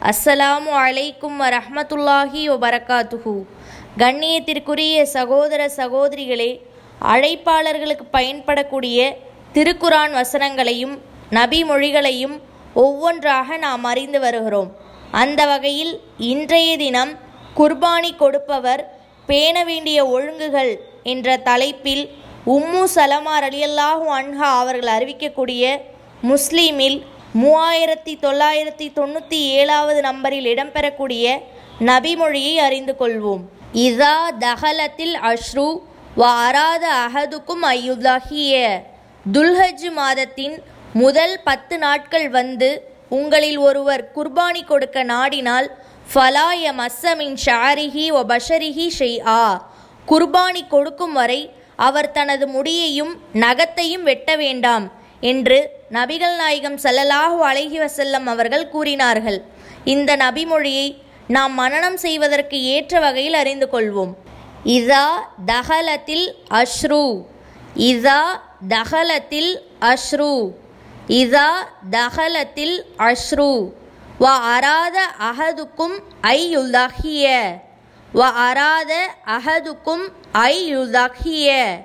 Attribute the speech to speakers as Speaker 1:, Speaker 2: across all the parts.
Speaker 1: அஸ்ஸலாமு அலைக்கும் வரஹ்மத்துல்லாஹி வபரகாத்துஹு கண்ணியத்திற்குரிய சகோதர சகோதரிகளே அழைப்பாளர்களுக்கு பயன்படக்கூடிய திருக்குரான் வசனங்களையும் நபி மொழிகளையும் ஒவ்வொன்றாக நாம் அறிந்து வருகிறோம் அந்த வகையில் இன்றைய தினம் குர்பானி கொடுப்பவர் பேண வேண்டிய ஒழுங்குகள் என்ற தலைப்பில் உம்மு சலமா ரலியல்லாஹு அன்ஹா அவர்கள் அறிவிக்கக்கூடிய முஸ்லீமில் மூவாயிரத்தி தொள்ளாயிரத்தி தொண்ணூற்றி ஏழாவது நம்பரில் இடம்பெறக்கூடிய நபிமொழியை அறிந்து கொள்வோம் இதா தஹலத்தில் அஷ்ரு வ அராத அஹதுக்கும் ஐயுதஹிய துல்ஹஜ் மாதத்தின் முதல் பத்து நாட்கள் வந்து உங்களில் ஒருவர் குர்பானி கொடுக்க நாடினால் ஃபலாய மஸ்ஸமின் ஷாரிஹி ஒ பஷரிஹி ஷெய் ஆ குர்பானி கொடுக்கும் வரை அவர் தனது முடியையும் நகத்தையும் வெட்ட வேண்டாம் என்று நபிகள் நாயகம் ஸல்லல்லாஹு அலைஹி வஸல்லம் அவர்கள் கூறினார்கள் இந்த நபிமொழியை நாம் மனனம் செய்வதற்கு ஏற்ற வகையில் அறிந்து கொள்வோம் இதா தஹலத்தில் அஷ்ரு இதா தஹலத்தில் அஷ்ரு இதா தஹலத்தில் அஷ்ரு வ அராத அஹதுக்கும் ஐ யுலஹிய வ அராத அஹதுக்கும் ஐ யுலஹிய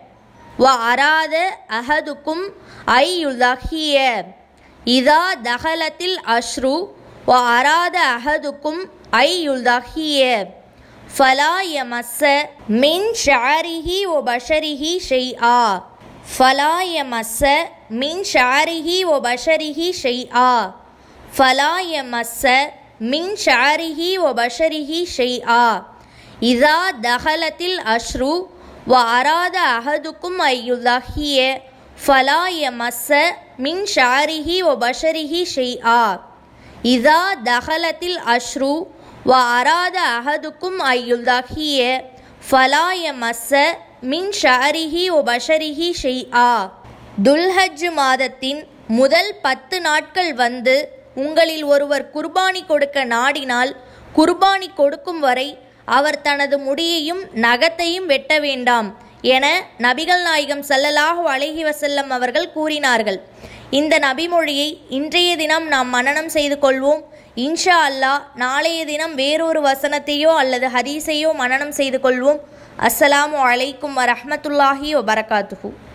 Speaker 1: வ அராத அஹதுக்கும் ஐ யுலஹிய இதா தஹலத்தில் அஷ்ரு வ அராத அஹதுக்கும் ஐ யுலஹிய ஃபலா யமஸ்ஸ மின் ஷாரிஹி ஒ பஷரிஹி ஷெய்ஆ ஃபலா யமஸ்ஸ மின் ஷாரிஹி ஒ பஷரிஹி ஷெய்ஆ ஃபலா யமஸ்ஸ மின் ஷாரிஹி ஒ பஷரிஹி ஷெய்ஆ இதா தஹலத்தில் அஷ்ரு வ அராத அஹதுக்கும் ஐயுலஹிய ஃபலா யமஸ்ஸ மின் ஷாரிஹி ஒ பஷரிஹி ஷெய்ஆ இதா தஹலத்தில் அஷ்ரு வ அராத அஹதுக்கும் ஐயுலஹிய ஃபலா யமஸ்ஸ மின் ஷாரிஹி ஒ பஷரிஹி ஷெய்ஆ துல்ஹஜ் மாதத்தின் முதல் பத்து நாட்கள் வந்து உங்களில் ஒருவர் குர்பானி கொடுக்க நாடினால் குர்பானி கொடுக்கும் வரை அவர் தனது முடியையும் நகத்தையும் வெட்ட வேண்டாம் என நபிகள் நாயகம் ஸல்லல்லாஹு அலைஹி வஸல்லம் அவர்கள் கூறினார்கள் இந்த நபிமொழியை இன்றைய தினம் நாம் மனனம் செய்து கொள்வோம் இன்ஷா அல்லாஹ் நாளைய தினம் வேறொரு வசனத்தையோ அல்லது ஹதீஸையோ மனனம் செய்து கொள்வோம் அஸ்ஸலாமு அலைக்கும் வரஹ்மத்துல்லாஹி வபரகாத்துஹு